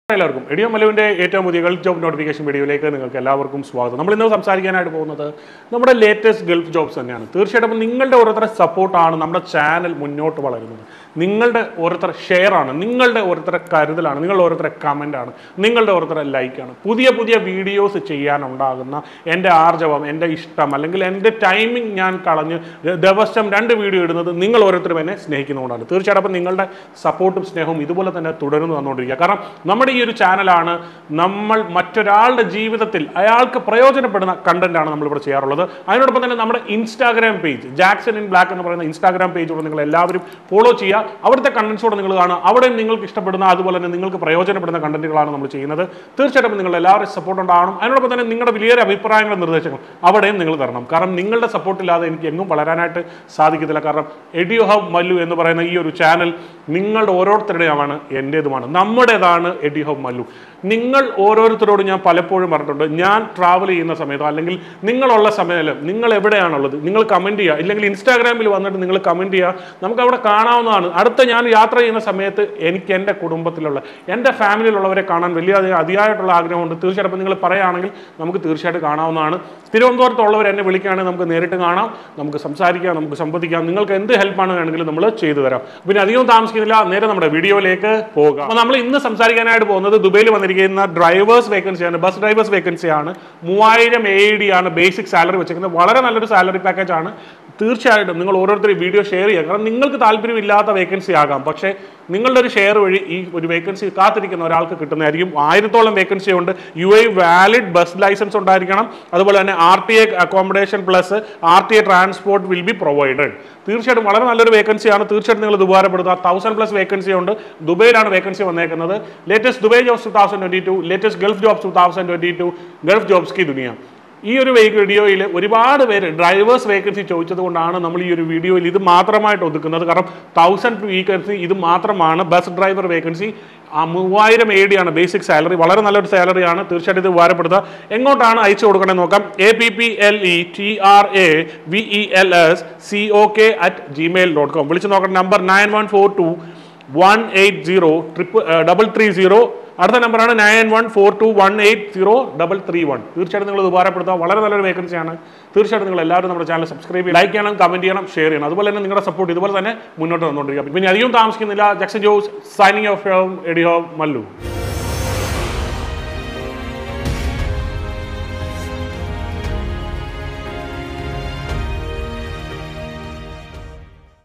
എല്ലാവർക്കും എഡിയോ മലുവിൻ്റെ ഏറ്റവും പുതിയ ഗൾഫ് ജോബ് നോട്ടിഫിക്കേഷൻ വീഡിയോയിലേക്ക് നിങ്ങൾക്ക് എല്ലാവർക്കും സ്വാഗതം നമ്മൾ ഇന്ന് സംസാരിക്കാനായിട്ട് പോകുന്നത് നമ്മുടെ ലേറ്റസ്റ്റ് ഗൾഫ് ജോബ്സ് തന്നെയാണ് തീർച്ചയായിട്ടും നിങ്ങളുടെ ഓരോരുത്തരുടെ സപ്പോർട്ടാണ് നമ്മുടെ ചാനൽ മുന്നോട്ട് വളരുന്നത് നിങ്ങളുടെ ഓരോരുത്തരുടെ ഷെയറാണ് നിങ്ങളുടെ ഓരോരുത്തരുടെ കരുതലാണ് നിങ്ങളുടെ ഓരോരുത്തരുടെ കമൻ്റാണ് നിങ്ങളുടെ ഓരോരുത്തരുടെ ലൈക്കാണ് പുതിയ പുതിയ വീഡിയോസ് ചെയ്യാനുണ്ടാകുന്ന എൻ്റെ ആർജവം എൻ്റെ ഇഷ്ടം അല്ലെങ്കിൽ എൻ്റെ ടൈമിംഗ് ഞാൻ കളഞ്ഞ് ദിവസം രണ്ട് വീഡിയോ ഇടുന്നത് നിങ്ങൾ ഓരോരുത്തരും എന്നെ സ്നേഹിക്കുന്നതുകൊണ്ടാണ് തീർച്ചയായിട്ടും അപ്പം നിങ്ങളുടെ സപ്പോർട്ടും സ്നേഹവും ഇതുപോലെ തന്നെ തുടർന്ന് വന്നുകൊണ്ടിരിക്കുക കാരണം നമ്മുടെ ഈ ഒരു ചാനലാണ് നമ്മൾ മറ്റൊരാളുടെ ജീവിതത്തിൽ അയാൾക്ക് പ്രയോജനപ്പെടുന്ന കണ്ടന്റാണ് നമ്മളിവിടെ ചെയ്യാറുള്ളത് അതിനോടൊപ്പം തന്നെ നമ്മുടെ Instagram page Jackson in black എന്ന് പറയുന്ന ഇൻസ്റ്റാഗ്രാം പേജോട് നിങ്ങൾ എല്ലാവരും ഫോളോ ചെയ്യുക അവിടുത്തെ കണ്ടന്റ്സോടെ നിങ്ങൾ കാണുക അവിടെയും നിങ്ങൾക്ക് ഇഷ്ടപ്പെടുന്ന അതുപോലെ തന്നെ നിങ്ങൾക്ക് പ്രയോജനപ്പെടുന്ന കണ്ടന്റുകളാണ് നമ്മൾ ചെയ്യുന്നത് തീർച്ചയായിട്ടും നിങ്ങൾ എല്ലാവരും സപ്പോർട്ട് ഉണ്ടാവണം അതിനോടൊപ്പം തന്നെ നിങ്ങളുടെ വലിയൊരു അഭിപ്രായങ്ങളും നിർദ്ദേശങ്ങളും അവിടെയും നിങ്ങൾ തരണം കാരണം നിങ്ങളുടെ സപ്പോർട്ട് ഇല്ലാതെ എനിക്ക് എങ്ങും വളരാനായിട്ട് സാധിക്കത്തില്ല കാരണം എഡിയോ ഹബ് മല്ലു എന്ന് പറയുന്ന ഈ ഒരു ചാനൽ നിങ്ങളുടെ ഓരോരുത്തരുടെയുമാണ് എൻ്റേതുമാണ് നമ്മുടേതാണ് എഡിയോ ഹബ് മല്ലു നിങ്ങൾ ഓരോരുത്തരോട് ഞാൻ പലപ്പോഴും പറഞ്ഞിട്ടുണ്ട് ഞാൻ ട്രാവൽ ചെയ്യുന്ന സമയത്തോ അല്ലെങ്കിൽ നിങ്ങളുള്ള സമയത്ത് നിങ്ങൾ എവിടെയാണുള്ളത് നിങ്ങൾ കമൻറ്റ് ചെയ്യുക ഇല്ലെങ്കിൽ ഇൻസ്റ്റാഗ്രാമിൽ വന്നിട്ട് നിങ്ങൾ കമൻറ്റ് ചെയ്യുക നമുക്ക് അവിടെ കാണാവുന്നതാണ് അടുത്ത ഞാൻ യാത്ര ചെയ്യുന്ന സമയത്ത് എനിക്ക് എൻ്റെ കുടുംബത്തിലുള്ള എൻ്റെ ഫാമിലിയിലുള്ളവരെ കാണാൻ വലിയ അധികം അതിയായിട്ടുള്ള ആഗ്രഹമുണ്ട് തീർച്ചയായിട്ടും അപ്പോൾ നിങ്ങൾ പറയുകയാണെങ്കിൽ നമുക്ക് തീർച്ചയായിട്ടും കാണാവുന്നതാണ് തിരുവനന്തപുരത്തുള്ളവർ എന്നെ വിളിക്കുകയാണെങ്കിൽ നമുക്ക് നേരിട്ട് കാണാം നമുക്ക് സംസാരിക്കാം നമുക്ക് സംവദിക്കാം നിങ്ങൾക്ക് എന്ത് ഹെൽപ്പാണ് വേണമെങ്കിലും നമ്മൾ ചെയ്തു തരാം പിന്നെ അധികം താമസിക്കുന്നില്ല നേരെ നമ്മുടെ വീഡിയോയിലേക്ക് പോകാം അപ്പോൾ നമ്മൾ ഇന്ന് സംസാരിക്കാനായിട്ട് പോകുന്നത് ദുബൈയിൽ വന്നിരിക്കുന്ന ഡ്രൈവേഴ്സ് വേക്കൻസിയാണ് ബസ് ഡ്രൈവേഴ്സ് വേക്കൻസിയാണ് മൂവായിരം എ ഡി ആണ് ബേസിക് സാലറി വെച്ചിരിക്കുന്നത് വളരെ നല്ലൊരു സാലറി പാക്കേജ് ആണ് തീർച്ചയായിട്ടും നിങ്ങൾ ഓരോരുത്തരും വീഡിയോ ഷെയർ ചെയ്യുക കാരണം നിങ്ങൾക്ക് താല്പര്യമില്ലാത്ത വേക്കൻസി ആകാം പക്ഷേ നിങ്ങളുടെ ഒരു ഷെയർ വഴി ഈ ഒരു വേക്കൻസി കാത്തിരിക്കുന്ന ഒരാൾക്ക് കിട്ടുന്നതായിരിക്കും ആയിരത്തോളം വേക്കൻസി ഉണ്ട് UAE valid bus licence ഉണ്ടായിരിക്കണം അതുപോലെ തന്നെ R T A accommodation plus R T A transport will be provided തീർച്ചയായിട്ടും വളരെ നല്ലൊരു വേക്കൻസിയാണ് തീർച്ചയായിട്ടും നിങ്ങൾ ഇത് ഉപകാരപ്പെടുത്തുക തൗസൻഡ് പ്ലസ് വേക്കൻസി ഉണ്ട് ദുബൈയിലാണ് വേക്കൻസി വന്നേക്കുന്നത് latest Dubai jobs two thousand twenty two latest Gulf jobs two thousand twenty two Gulf jobs ki Duniya ഈ ഒരു വീഡിയോയിൽ ഒരുപാട് പേര് ഡ്രൈവേഴ്സ് വേക്കൻസി ചോദിച്ചത് കൊണ്ടാണ് നമ്മൾ ഈ ഒരു വീഡിയോയിൽ ഇത് മാത്രമായിട്ട് ഒതുക്കുന്നത് കാരണം തൗസൻഡ് വേക്കൻസി ഇത് മാത്രമാണ് ബസ് ഡ്രൈവർ വേക്കൻസി ആ മൂവായിരം എ ഡി ആണ് ബേസിക് സാലറി വളരെ നല്ലൊരു സാലറിയാണ് തീർച്ചയായിട്ടും ഇത് ഉപകാരപ്പെടുത്തുക എങ്ങോട്ടാണ് അയച്ചു കൊടുക്കണമെന്ന് നോക്കാം A P P L E T R A V E L S C O K at Gmail dot com വിളിച്ച് നോക്കണം number nine one four two one eight zero triple double three zero അടുത്ത നമ്പറാണ് nine one four two one eight zero double three one തീർച്ചയായിട്ടും നിങ്ങൾ ഇത് ഉപകാരപ്പെടുത്തുക വളരെ നല്ലൊരു വേക്കൻസിയാണ് തീർച്ചയായിട്ടും നിങ്ങൾ എല്ലാവരും നമ്മുടെ ചാനൽ സബ്സ്ക്രൈബ് ചെയ്യണം ലൈക്ക് ചെയ്യണം കമന്റ് ചെയ്യണം ഷെയർ ചെയ്യണം അതുപോലെ തന്നെ നിങ്ങളുടെ സപ്പോർട്ട് ഇതുപോലെ തന്നെ മുന്നോട്ട് വന്നുകൊണ്ടിരിക്കുക പിന്നെ അധികം താമസിക്കുന്നില്ല ജക്സൺ ജോസ് സൈനിങ് ഓഫ് എഡിയോ മല്ലു